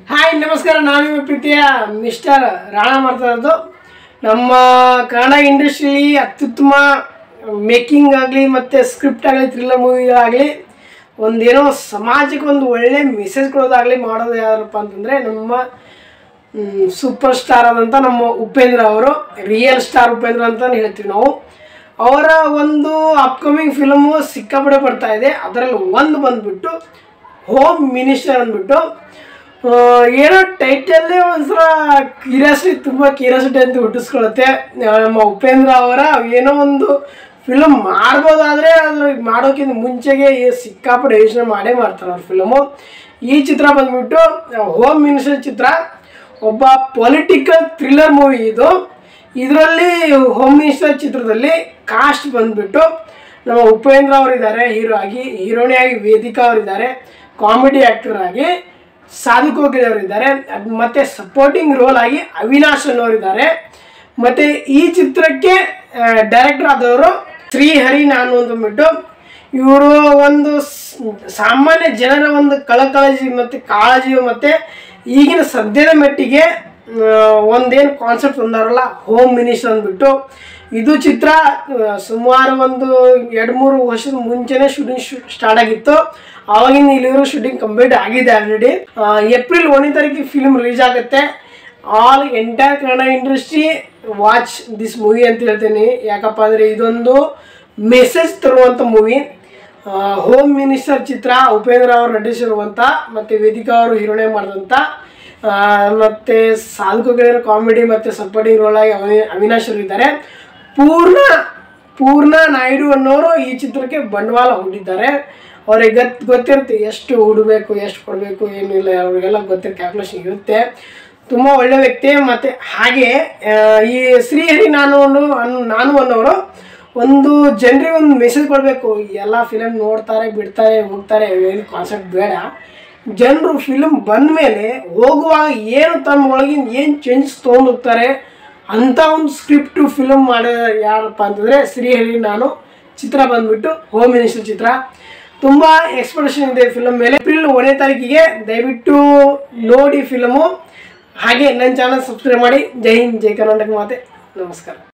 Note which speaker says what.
Speaker 1: hi ನಮಸ್ಕಾರ ನಾನು ನಿಮ್ಮ ಪ್ರೀತಿಯ ಮಿಸ್ಟರ್ ರಾಣಾ ಮಾತಾಡೋದು ನಮ್ಮ ಕನ್ನಡ ಇಂಡಸ್ಟ್ರಿಲಿ ಅತ್ಯುತ್ತಮ ಮೇಕಿಂಗ್ ಆಗಲಿ ಮತ್ತು ಸ್ಕ್ರಿಪ್ಟ್ ಆಗಲಿ ಥ್ರಿಲ್ಲರ್ ಮೂವಿಗಳಾಗಲಿ ಒಂದೇನೋ ಸಮಾಜಕ್ಕೆ ಒಂದು ಒಳ್ಳೆ ಮೆಸೇಜ್ ಕೊಡೋದಾಗಲಿ ಮಾಡೋದು ಯಾರಪ್ಪ ಅಂತಂದರೆ ನಮ್ಮ ಸೂಪರ್ ಸ್ಟಾರ್ ಆದಂಥ ನಮ್ಮ ಉಪೇಂದ್ರ ಅವರು ರಿಯಲ್ ಸ್ಟಾರ್ ಉಪೇಂದ್ರ ಅಂತ ಹೇಳ್ತೀವಿ ನಾವು ಅವರ ಒಂದು ಅಪ್ಕಮಿಂಗ್ ಫಿಲಮು ಸಿಕ್ಕಾಪಟ್ಟೆ ಬರ್ತಾ ಇದೆ ಅದರಲ್ಲಿ ಒಂದು ಬಂದ್ಬಿಟ್ಟು ಹೋಮ್ ಮಿನಿಸ್ಟರ್ ಅಂದ್ಬಿಟ್ಟು ಆ, ಏನೋ ಟೈಟಲ್ಲೇ ಒಂಥರ ಕ್ಯೂರಿಯಾಸಿಟಿ ತುಂಬ ಕ್ಯೂರಿಯಾಸಿಟಿ ಅಂತ ಹುಟ್ಟಿಸ್ಕೊಳುತ್ತೆ ಆ, ನಮ್ಮ ಉಪೇಂದ್ರ ಅವರ ಏನೋ ಒಂದು ಫಿಲಮ್ ಮಾಡ್ಬೋದಾದರೆ ಅದ್ರ ಮಾಡೋಕ್ಕಿಂತ ಮುಂಚೆಗೆ ಈ ಸಿಕ್ಕಾಪಟ್ಟೆ ಯೋಚನೆ ಮಾಡೇ ಮಾಡ್ತಾರೆ ಅವ್ರ ಫಿಲಮು ಈ ಚಿತ್ರ ಬಂದ್ಬಿಟ್ಟು ಹೋಮ್ ಮಿನಿಸ್ಟರ್ ಚಿತ್ರ ಒಬ್ಬ ಪೊಲಿಟಿಕಲ್ ಥ್ರಿಲ್ಲರ್ ಮೂವಿ ಇದು ಇದರಲ್ಲಿ ಹೋಮ್ ಮಿನಿಸ್ಟರ್ ಚಿತ್ರದಲ್ಲಿ ಕಾಸ್ಟ್ ಬಂದ್ಬಿಟ್ಟು ನಮ್ಮ ಉಪೇಂದ್ರ ಅವರಿದ್ದಾರೆ ಹೀರೋ ಆಗಿ ಹೀರೋಣಿಯಾಗಿ ವೇದಿಕಾ ಅವರಿದ್ದಾರೆ ಕಾಮಿಡಿ ಆ್ಯಕ್ಟರ್ ಆಗಿ ಸಾಧು ಕೋಕಿಲ್ ಅವರಿದ್ದಾರೆ ಅದ್ ಮತ್ತೆ ಸಪೋರ್ಟಿಂಗ್ ರೋಲ್ ಆಗಿ ಅವಿನಾಶ್ ಅನ್ನೋರಿದ್ದಾರೆ ಮತ್ತೆ ಈ ಚಿತ್ರಕ್ಕೆ ಡೈರೆಕ್ಟರ್ ಆದವರು ಶ್ರೀಹರಿ ನಾನು ಅಂತಂದ್ಬಿಟ್ಟು ಇವರು ಒಂದು ಸ್- ಸಾಮಾನ್ಯ ಜನರ ಒಂದು ಕಳಕಳಜಿ ಮತ್ತು ಕಾಳಜಿ ಮತ್ತು ಈಗಿನ ಸದ್ಯದ ಮಟ್ಟಿಗೆ ಆ, ಒಂದೇನು ಕಾನ್ಸೆಪ್ಟ್ ತಂದಾರಲ್ಲ ಹೋಮ್ ಮಿನಿಸ್ಟರ್ ಅಂದ್ಬಿಟ್ಟು ಇದು ಚಿತ್ರ ಆ, ಸುಮಾರು ಒಂದು ಎರಡು ಮೂರು ವರ್ಷದ ಮುಂಚೆನೇ ಶೂಟಿಂಗ್ ಸ್ಟಾರ್ಟ್ ಆಗಿತ್ತು ಆವಾಗಿನ ಇಲ್ಲಿವರು ಶೂಟಿಂಗ್ ಕಂಪ್ಲೀಟ್ ಆಗಿದೆ ಆಲ್ರೆಡಿ ಏಪ್ರಿಲ್ ಒಂದನೇ ತಾರೀಕಿಗೆ ಫಿಲ್ಮ್ ರಿಲೀಸ್ ಆಗುತ್ತೆ all entire Kannada industry watch this movie ಅಂತ ಹೇಳ್ತೀನಿ ಯಾಕಪ್ಪ ಅಂದರೆ ಇದೊಂದು ಮೆಸೇಜ್ ತರುವಂಥ ಮೂವಿ ಹೋಮ್ ಮಿನಿಸ್ಟರ್ ಚಿತ್ರ ಉಪೇಂದ್ರ ಅವರು ನಟಿಸಿರುವಂಥ ಮತ್ತು ವೇದಿಕಾ ಅವರು ಹೀರೋಣೆ ಮಾಡಿದಂಥ ಮತ್ತು ಸಾಧುಕೋಗಿರೋ ಕಾಮಿಡಿ ಮತ್ತು ಸಪೋರ್ಟಿಂಗ್ ರೋಲ್ ಆಗಿ ಅವಿ ಅವಿನಾಶ್ ಅವರು ಇದ್ದಾರೆ ಪೂರ್ಣ ಪೂರ್ಣ ನಾಯ್ಡು ಅನ್ನೋರು ಈ ಚಿತ್ರಕ್ಕೆ ಬಂಡವಾಳ ಹೂಡಿದ್ದಾರೆ ಅವ್ರಿಗೆ ಗೊತ್ ಗೊತ್ತಿರುತ್ತೆ ಎಷ್ಟು ಹೂಡಬೇಕು ಎಷ್ಟು ಕೊಡಬೇಕು ಏನಿಲ್ಲ ಅವರಿಗೆಲ್ಲ ಗೊತ್ತಿರೋ ಕ್ಯಾಲ್ಕುಲೇಷನ್ ಇರುತ್ತೆ ತುಂಬ ಒಳ್ಳೆ ವ್ಯಕ್ತಿ ಮತ್ತು ಹಾಗೆ ಆ, ಈ ಶ್ರೀಹರಿ ನಾನು ಅನ್ನೋ- ಅನ್ ನಾನು ಅನ್ನೋರು ಒಂದು ಜನರಿಗೆ ಒಂದು ಮೆಸೇಜ್ ಕೊಡಬೇಕು ಎಲ್ಲ ಫಿಲಮ್ ನೋಡ್ತಾರೆ ಬಿಡ್ತಾರೆ ಹೋಗ್ತಾರೆ ಏನು ಕಾನ್ಸೆಪ್ಟ್ ಬೇಡ ಜನರು ಫಿಲ್ಮ್ ಬಂದ ಮೇಲೆ ಹೋಗುವಾಗ ಏನು ತಮ್ಮ ಒಳಗಿನ ಏನು ಚೇಂಜಸ್ ತೊಗೊಂಡು ಹೋಗ್ತಾರೆ ಅಂಥ ಒಂದು ಸ್ಕ್ರಿಪ್ಟು ಫಿಲಮ್ ಮಾಡೋ ಯಾರಪ್ಪ ಅಂತಂದರೆ ಶ್ರೀಹರಿ ನಾನು ಚಿತ್ರ ಬಂದ್ಬಿಟ್ಟು ಹೋಮ್ ಮಿನಿಸ್ಟರ್ ಚಿತ್ರ ತುಂಬ ಎಕ್ಸ್ಪೆಕ್ಟೇಷನ್ ಇದೆ ಫಿಲಮ್ ಮೇಲೆ ಏಪ್ರಿಲ್ ಒಂದನೇ ತಾರೀಕಿಗೆ ದಯವಿಟ್ಟು ನೋಡಿ ಫಿಲಮು ಹಾಗೆ ನನ್ನ ಚಾನಲ್ ಸಬ್ಸ್ಕ್ರೈಬ್ ಮಾಡಿ ಜೈ ಹಿಂದ್ ಜೈ ಕರ್ನಾಟಕ ಮಾತೆ ನಮಸ್ಕಾರ